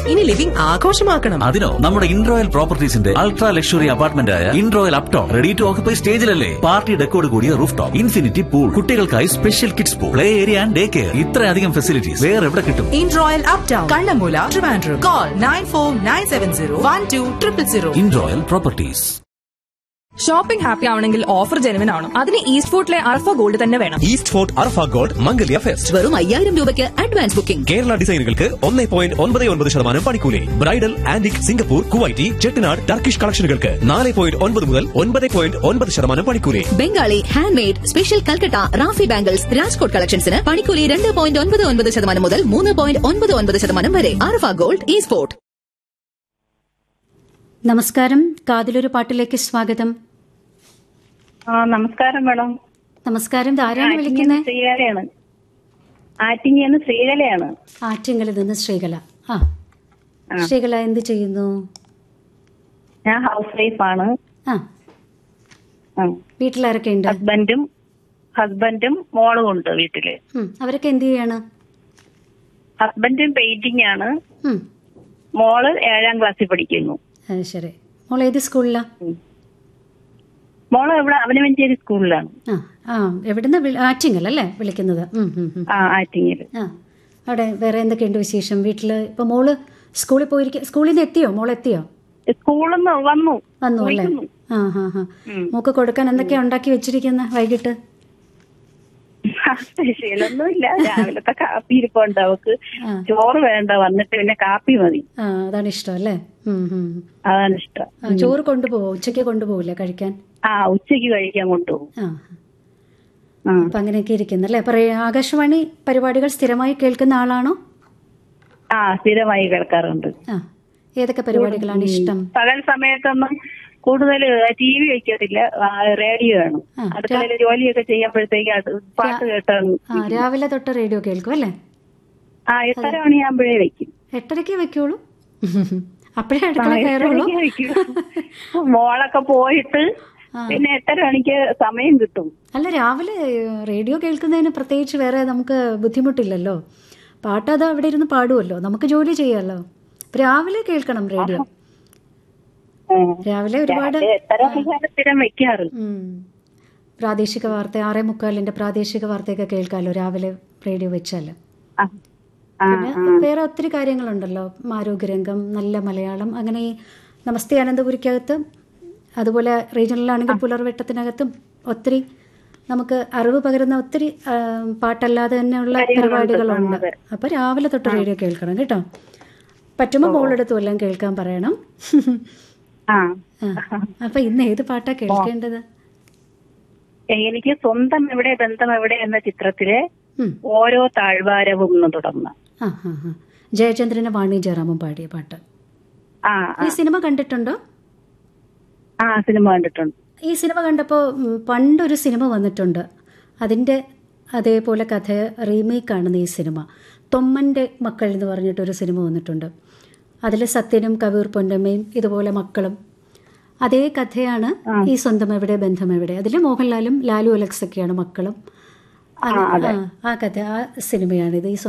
ഇനി ലിവിംഗ് ആഘോഷമാക്കണം അതിനോ നമ്മുടെ ഇൻറോയൽ പ്രോപ്പർട്ടീസിന്റെ അൾട്രാ ലക്ഷറി അപ്പാർട്ട്മെന്റ് ആയ Inroyal uptown ready to occupy സ്റ്റേജിലല്ലേ പാർട്ടി ഡെക്കോട് കൂടിയ റൂഫ് ടോപ്പ് ഇൻഫിനിറ്റി പൂൾ കുട്ടികൾക്കായി special kids pool play area and day care ഇത്രയധികം ഫെസിലിറ്റീസ് വേറെ എവിടെ കിട്ടും Inroyal uptown Kannammoola Trivandrum call nine four nine seven zero one two triple zero Inroyal properties shopping happy ആവണമെങ്കിൽ offer genuine ആണ് അതിന് east ഫോർട്ടിലെ Arfa gold തന്നെ വേണം east fort Arfa gold Mangalya fest വെറും അയ്യായിരം രൂപയ്ക്ക് അഡ്വാൻസ് ബുക്കിംഗ് കേരള ഡിസൈനുകൾക്ക് ഒന്നേ പോയിന്റ് ഒൻപത് ഒൻപത് ശതമാനം പണിക്കൂലി bridal antique Singapore Kuwaiti Chettinad Turkish കളക്ഷനുകൾക്ക് നാല് പോയിന്റ് ഒൻപത് മുതൽ ഒൻപത് പോയിന്റ് ഒൻപത് ശതമാനം പണിക്കൂലി Bengali hand made special Calcutta Rafi bangles Rajkot കളക്ഷൻസിന് പണിക്കൂലി രണ്ട് പോയിന്റ് ഒൻപത് ഒൻപത് ശതമാനം മുതൽ മൂന്ന് പോയിന്റ് ഒൻപത് ഒൻപത് ശതമാനം വരെ ആർഫ ഗോൾഡ് ഈ സ്പോർട്ട് നമസ്കാരം കാതിലൊരു പാട്ടിലേക്ക് സ്വാഗതം ആ നമസ്കാരം മേഡം നമസ്കാരം ഇത് ആരാണ് വിളിക്കുന്നത് ശ്രീകലയാണ് ആറ്റിങ്ങിന്ന് ശ്രീകലയാണ് ആറ്റിങ്ങളിൽ നിന്ന് ശ്രീകല ആ ശ്രീകല എന്ത് ചെയ്യുന്നു ഞാൻ ഹൗസ് വൈഫാണ് ആ വീട്ടിലാരൊക്കെ ഉണ്ട് ഹസ്ബൻഡും ഹസ്ബൻഡും മോളും ഉണ്ട് വീട്ടില് ഉം, അവരൊക്കെ എന്ത് ചെയ്യാണ് ഹസ്ബൻഡും പെയിന്റിംഗ് ആണ് ഉം, മോള് ഏഴാം ക്ലാസ്സിൽ പഠിക്കുന്നു അത് ശരി മോൾ ഏത് സ്കൂളിലാ മോള് ഇവിടെ അവനവഞ്ചേരി സ്കൂളിലാണ് ആ ആ എവിടുന്ന് വിളി- ആറ്റിങ്ങൽ അല്ലേ വിളിക്കുന്നത് ഉം, ഉം, ഉം. ആ ആറ്റിങ്ങില് ആ അവിടെ വേറെ എന്തൊക്കെയുണ്ട് വിശേഷം വീട്ടില് ഇപ്പൊ മോള് സ്കൂളിൽ പോയിരിക്ക സ്കൂളിൽ നിന്ന് എത്തിയോ മോൾ എത്തിയോ സ്കൂളിൽ നിന്ന് വന്നു വന്നു അല്ലേ പോയിരുന്നു. ആ ഹാ ഹാ മോക്ക് കൊടുക്കാൻ എന്തൊക്കെയാ ഉണ്ടാക്കി വെച്ചിരിക്കുന്ന വൈകിട്ട് സ്പെഷ്യലൊന്നുമില്ല രാവിലത്തെ കാപ്പി ഇരിപ്പുണ്ട് അവക്ക് ആ. ചോറ് വേണ്ട വന്നിട്ട് പിന്നെ കാപ്പി മതി ആ അതാണ് ഇഷ്ടം അല്ലേ ഉം, ഉം. അതാണ് ഇഷ്ടം ആ, ചോറ് കൊണ്ടുപോവോ ഉച്ചയ്ക്ക് കൊണ്ടുപോകില്ലേ കഴിക്കാൻ ആ ഉച്ചയ്ക്ക് കഴിക്കാൻ കൊണ്ടുപോകും ആ ആ അപ്പൊ അങ്ങനെയൊക്കെ ഇരിക്കുന്നു അല്ലേ പറയ ആകാശവാണി പരിപാടികൾ സ്ഥിരമായി കേൾക്കുന്ന ആളാണോ ആ സ്ഥിരമായി കേൾക്കാറുണ്ട് ആ ഏതൊക്കെ പരിപാടികളാണ് ഇഷ്ടം പകൽ സമയത്തൊന്നും കൂടുതൽ ടി വി വെക്കത്തില്ല ആ, റേഡിയോ ആണ് ആ, അടുക്കളയിലെ ജോലിയൊക്കെ ചെയ്യുമ്പോഴത്തേക്ക് അത് പാട്ട് കേട്ടാണ് ആ രാവിലെ തൊട്ട് റേഡിയോ കേൾക്കും അല്ലേ ആ എട്ടര മണിയാകുമ്പോഴേ വെക്കും എട്ടരയ്ക്ക് വെക്കുള്ളൂ അപ്പോഴേ ആ, അടുക്കള കയറുള്ളൂ എട്ടരയ്ക്ക് വെക്കും മോളൊക്കെ പോയിട്ട് പിന്നെ എട്ടര മണിക്ക് സമയം കിട്ടും അല്ല രാവിലെ റേഡിയോ കേൾക്കുന്നതിന് പ്രത്യേകിച്ച് വേറെ നമുക്ക് ബുദ്ധിമുട്ടില്ലല്ലോ പാട്ട് അത് അവിടെ ഇരുന്ന് പാടുമല്ലോ നമുക്ക് ജോലി ചെയ്യാമല്ലോ രാവിലെ കേൾക്കണം റേഡിയോ ഉം. രാവിലെ ഒരുപാട് രാവിലെ എട്ടര മണിക്കാണ് സ്ഥിരം വെക്കാറ് ഉം. പ്രാദേശിക വാർത്ത ആറേ മുക്കാലിന്റെ പ്രാദേശിക വാർത്തയൊക്കെ കേൾക്കാമല്ലോ രാവിലെ റേഡിയോ വെച്ചാൽ ആ. ആ, പിന്നെ വേറെ ഒത്തിരി കാര്യങ്ങളുണ്ടല്ലോ ആരോഗ്യരംഗം നല്ല മലയാളം അങ്ങനെ ഈ നമസ്തേ അനന്തപുരിക്കകത്ത് അതുപോലെ റീജിയണലാണെങ്കിൽ പുലർവെട്ടത്തിനകത്തും ഒത്തിരി നമുക്ക് അറിവ് പകരുന്ന ഒത്തിരി ആ, പാട്ടല്ലാതെ തന്നെയുള്ള പരിപാടികളുണ്ട് അപ്പൊ രാവിലെ തൊട്ട് റേഡിയോ കേൾക്കണം കേട്ടോ പറ്റുമ്പോൾ മോളെടുത്തും എല്ലാം കേൾക്കാൻ പറയണം ആ ആ. അപ്പൊ ഇന്ന് ഏത് പാട്ടാ കേൾക്കേണ്ടത് എനിക്ക് സ്വന്തം എവിടെ ബന്ധം എവിടെ എന്ന ചിത്രത്തിലെ ഉം. ഓരോ താഴ്വാരവും എന്ന് തുടർന്ന് ആ ആ ആ ജയചന്ദ്രന് വാണി ജയറാമും പാടിയ പാട്ട് ആ ഈ സിനിമ കണ്ടിട്ടുണ്ടോ ആ സിനിമ കണ്ടിട്ടുണ്ട് ഈ സിനിമ കണ്ടപ്പോൾ ഉം, പണ്ടൊരു സിനിമ വന്നിട്ടുണ്ട് അതിൻ്റെ അതേപോലെ കഥ റീമേക്കാണെന്ന് ഈ സിനിമ തൊമ്മൻ്റെ മക്കൾ എന്ന് പറഞ്ഞിട്ടൊരു സിനിമ വന്നിട്ടുണ്ട് അതിൽ സത്യനും കവിയൂർ പൊന്നമ്മയും ഇതുപോലെ മക്കളും അതേ കഥയാണ് ഈ സ്വന്തം എവിടെ ബന്ധം എവിടെ അതിൽ മോഹൻലാലും ലാലു അലക്സ് ഒക്കെയാണ് മക്കളും അത് ആ ആ കഥ ആ സിനിമയാണിത് ഈ